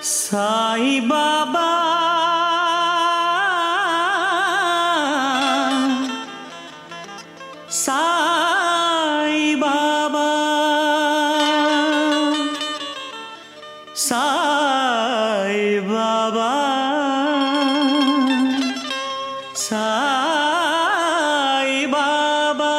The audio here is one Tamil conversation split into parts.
சாய் பாபா சாய் பாபா சாய் பாபா சாய் பாபா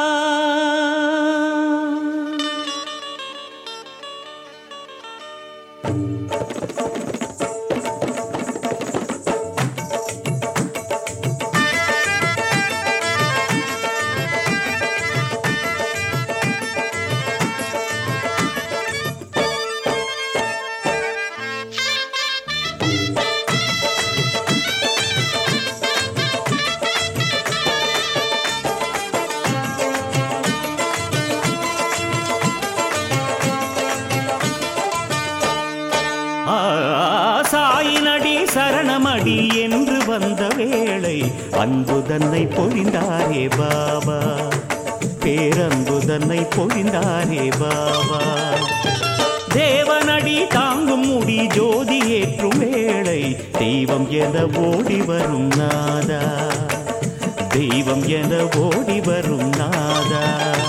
ஆ, சாயினடி சரணமடி என்று வந்த வேளை அன்பு தன்னை பொழிந்தாரே பாபா பேரன்பு தன்னை பொழிந்தாரே பாபா தேவனடி தாங்கும் முடி ஜோதி ஏற்றும் வேளை தெய்வம் என ஓடி வரும் நாதா தெய்வம் என ஓடி வரும் நாதா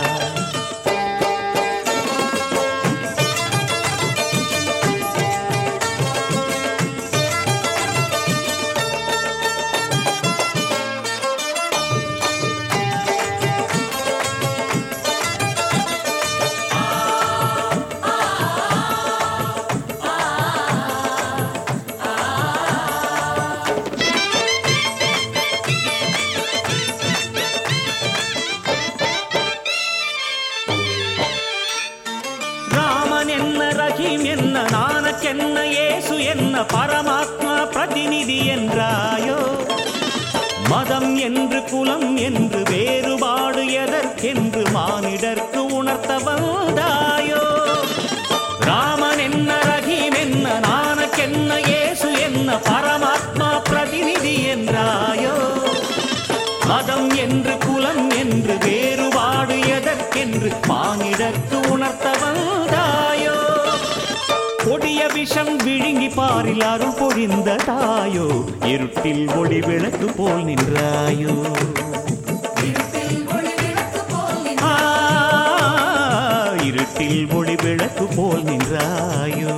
ராமன் என்ன ரஹீம் என்ன நானக்கென்ன ஏசு என்ன பரமாத்மா பிரதிநிதி என்றாயோ மதம் என்று குலம் என்று வேறுபாடு எதற்கென்று மானிடர்க்கு உணர்த்த வந்தாயோ ராமன் என்ன ரஹீம் என்ன நானக்கென்ன ஏசு என்ன பரமாத்மா பிரதிநிதி என்றாயோ மதம் என்று குலம் என்று வேறுபாடு எதற்கென்று மானிடர்க்கு உணர்த்த வந்தாயோ கொடிய விஷம் விழுங்கி பாரில் அருள் பொழிந்த தாயோ இருட்டில் ஒளி விளக்கு போல் நின்றாயோ ஆ, இருட்டில் ஒளி விளக்கு போல் நின்றாயோ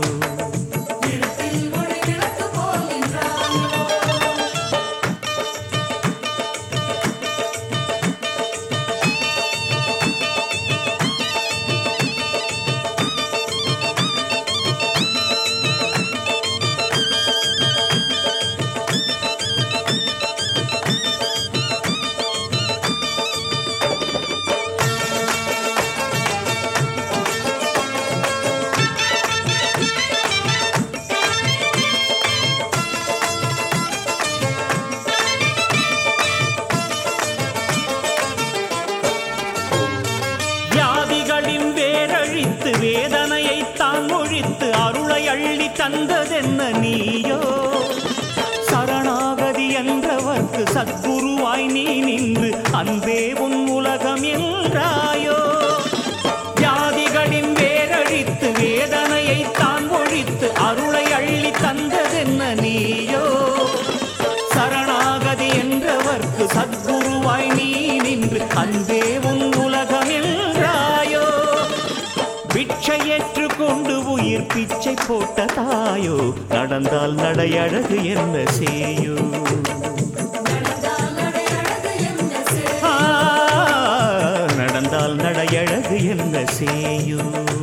வியாதிகளின் வேரழித்து வேதனையை தான் ஒழித்து அருளை அள்ளி தந்ததென்ன நீயோ சரணாகதி என்றவர்க்கு சத்குருவாய் நீ நின்று அன்பே உன் உலகம் என்றாயோ வியாதிகளின் வேரழித்து வேதனையை தான் ஒழித்து அருளை அள்ளி தந்ததென்ன நீயோ சரணாகதி என்றவர்க்கு சத்குருவாய் நீ நின்று அன்பே உன் உலகம் என்றாயோ பிச்சை ஏற்றுக்கொண்டு உயிர் பிச்சை போட்ட தாயோ நடந்தால் நடையழகு என்ன செய்யோ ஆ, நடந்தால் நடையழகு என்ன செய்யோ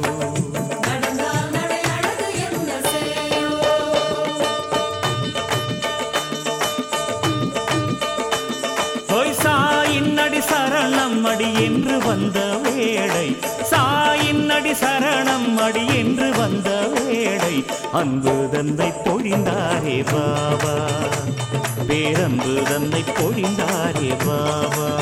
ஹோய் சாயின் அடி சரணம் அடி என்று வந்த வேளை சாயின் அடி சரணம் அடி என்று வந்த வேளை அன்பு தந்தை பொழிந்தாரே பாபா பேரன்பு தந்தை பொழிந்தாரே பாபா